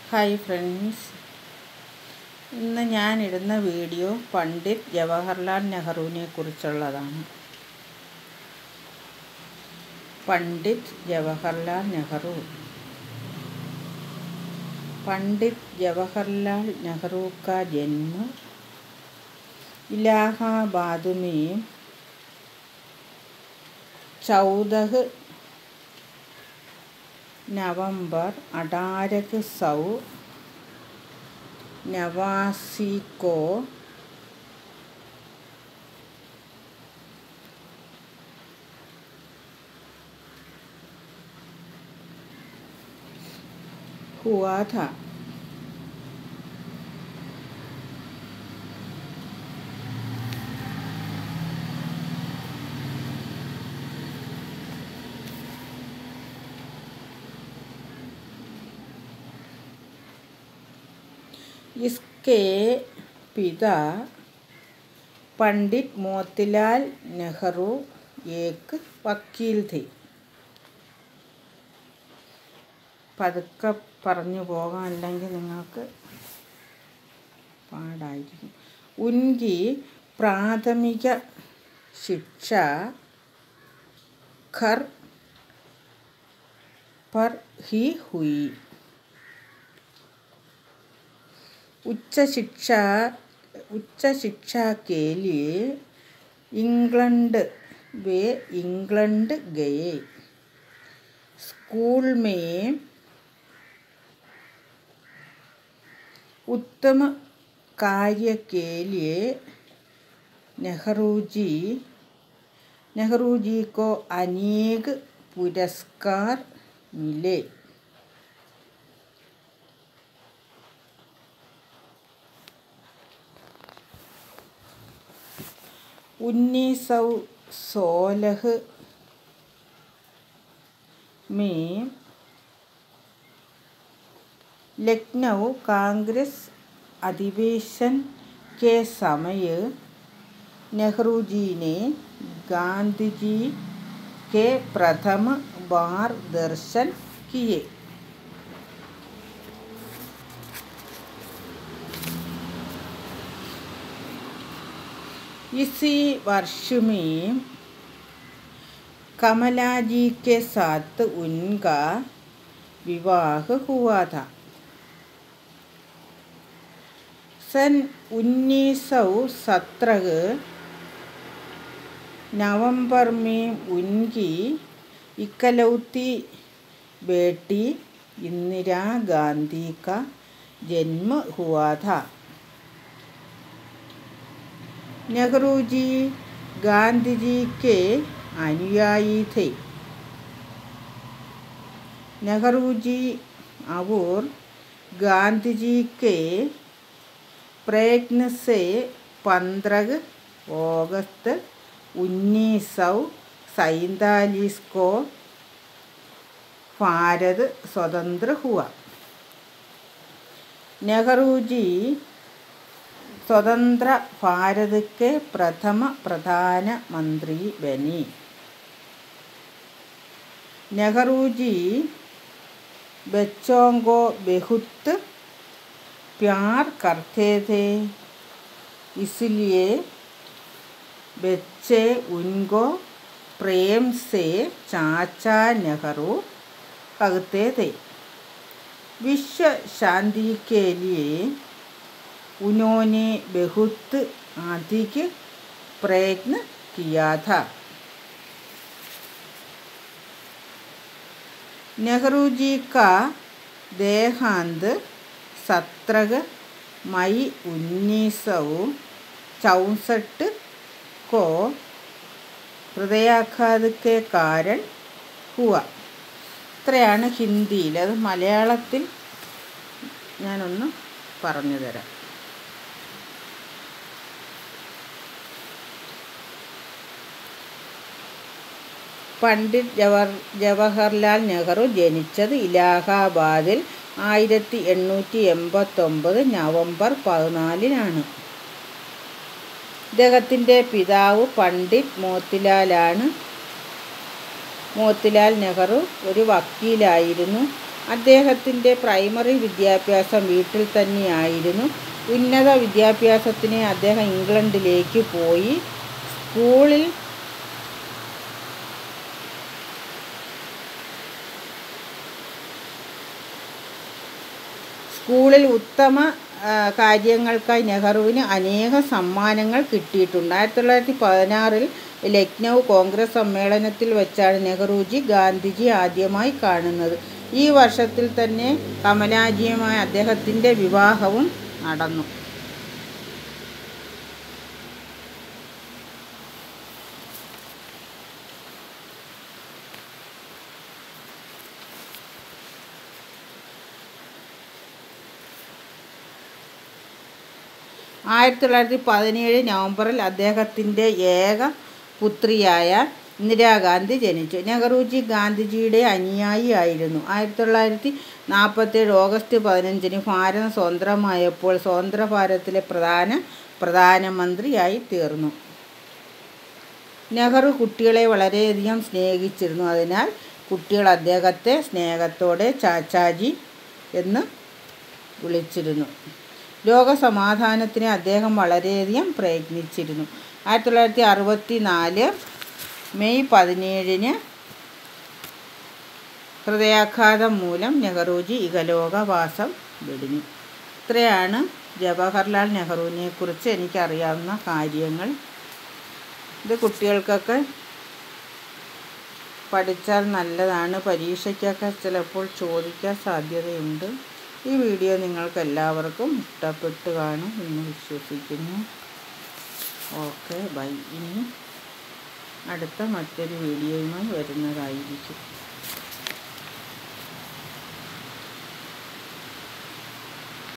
hi friends ഇന്ന് ഞാൻ ഇടുന്ന വീഡിയോ പണ്ഡിറ്റ് ജവഹർലാൽ നെഹ്റുവിനെ കുറിച്ചുള്ളതാണ് പണ്ഡിറ്റ് ജവഹർലാൽ നെഹ്റു पंडित जवाहरलाल नेहरू का जन्म इलाहाबाद में चौदह नवंबर अठारह सौ नवासी को हुआ था इसके पिता पंडित मोतीलाल नेहरू एक वकील थे പതുക്കെ പറഞ്ഞു പോകാം അല്ലെങ്കിൽ നിങ്ങൾക്ക് പാടായിരിക്കും ഉൻകി പ്രാഥമിക ശിക്ഷ ഖർ पर ही हुई उच्च शिक्षा उच्च शिक्षा के लिए इंग्लैंड वे इंग्लैंड गए स्कूल में उत्तम कार्य के लिए नेहरू जी नेहरू जी को अनेक पुरस्कार मिले उन्नीस सौ सोलह में लखनऊ कांग्रेस अधिवेशन के समय नेहरू जी ने गांधी जी के प्रथम मार्गदर्शन किए इसी वर्ष में कमला जी के साथ उनका विवाह हुआ था सन उन्नीस सौ सत्रह नवंबर में उनकी इकलौती बेटी इंदिरा गांधी का जन्म हुआ था नेहरू जी गांधी जी के अनुयायी थे नेहरू जी और गांधी जी के प्रयत्न से पंद्रह अगस्त उन्नीस सौ सैंतालीस को भारत स्वतंत्र हुआ नेहरू जी स्वतंत्र भारत के प्रथम प्रधानमंत्री बने नेहरू जी बच्चों को बहुत प्यार करते थे इसलिए बच्चे उनको प्रेम से चाचा नेहरू कहते थे विश्व शांति के लिए उन्होंने बहुत अधिक प्रयत्न किया था नेहरू जी का देहांत सत्रह मई उन्नीस सौ चौंसठ को ഹൃദയാഘാത के कारण हुआ ഇത്രയാണ് ഹിന്ദിയിൽ അത് മലയാളത്തിൽ ഞാനൊന്ന് പറഞ്ഞു തരാം പണ്ഡിറ്റ് ജവഹർ ജവഹർലാൽ നെഹ്റു ജനിച്ചത് ഇലാഹാബാദിൽ ആയിരത്തി എണ്ണൂറ്റി എൺപത്തൊമ്പത് നവംബർ പതിനാലിനാണ് ഇദ്ദേഹത്തിൻ്റെ പിതാവ് പണ്ഡിറ്റ് മോത്തിലാലാണ് മോത്തിലാൽ നെഹ്റു ഒരു വക്കീലായിരുന്നു അദ്ദേഹത്തിൻ്റെ പ്രൈമറി വിദ്യാഭ്യാസം വീട്ടിൽ തന്നെയായിരുന്നു ഉന്നത വിദ്യാഭ്യാസത്തിന് അദ്ദേഹം ഇംഗ്ലണ്ടിലേക്ക് പോയി സ്കൂളിൽ സ്കൂളിൽ ഉത്തമ ആ, കാര്യങ്ങൾക്കായി നെഹ്റുവിന് അനേക സമ്മാനങ്ങൾ കിട്ടിയിട്ടുണ്ട് ആയിരത്തി തൊള്ളായിരത്തി പതിനാറിൽ ലക്നൗ കോൺഗ്രസ് സമ്മേളനത്തിൽ വെച്ചാണ് നെഹ്റുജി ഗാന്ധിജി ആദ്യമായി കാണുന്നത് ഈ വർഷത്തിൽ തന്നെ കമലാജിയുമായി അദ്ദേഹത്തിൻ്റെ വിവാഹവും നടന്നു ആയിരത്തി തൊള്ളായിരത്തി പതിനേഴ് നവംബറിൽ അദ്ദേഹത്തിൻ്റെ ഏക പുത്രിയായ ഇന്ദിരാഗാന്ധി ജനിച്ചു നെഹ്റുജി ഗാന്ധിജിയുടെ അനുയായി ആയിരുന്നു ആയിരത്തി തൊള്ളായിരത്തി നാൽപ്പത്തേഴ് ഓഗസ്റ്റ് പതിനഞ്ചിന് ഭാരതം സ്വതന്ത്രമായപ്പോൾ സ്വതന്ത്ര ഭാരതത്തിലെ പ്രധാന പ്രധാനമന്ത്രിയായി തീർന്നു നെഹ്റു കുട്ടികളെ വളരെയധികം സ്നേഹിച്ചിരുന്നു അതിനാൽ കുട്ടികൾ അദ്ദേഹത്തെ സ്നേഹത്തോടെ ചാച്ചാജി എന്ന് വിളിച്ചിരുന്നു ലോക സമാധാനത്തിന് അദ്ദേഹം വളരെയധികം പ്രയത്നിച്ചിരുന്നു ആയിരത്തി തൊള്ളായിരത്തി അറുപത്തി നാല് മെയ് പതിനേഴിന് ഹൃദയാഘാതം മൂലം നെഹ്റുജി ഇഹലോകവാസം വെടിഞ്ഞു ഇത്രയാണ് ജവഹർലാൽ നെഹ്റുവിനെ കുറിച്ച് എനിക്കറിയാവുന്ന കാര്യങ്ങൾ ഇത് കുട്ടികൾക്കൊക്കെ പഠിച്ചാൽ നല്ലതാണ് പരീക്ഷയ്ക്കൊക്കെ ചിലപ്പോൾ ചോദിക്കാൻ സാധ്യതയുണ്ട് ഈ വീഡിയോ നിങ്ങൾക്ക് എല്ലാവർക്കും ഇഷ്ടപ്പെട്ട് കാണും എന്ന് വിശ്വസിക്കുന്നു ഓക്കെ ബൈ ഇനി അടുത്ത മറ്റൊരു വീഡിയോയുമായി വരുന്നതായിരിക്കും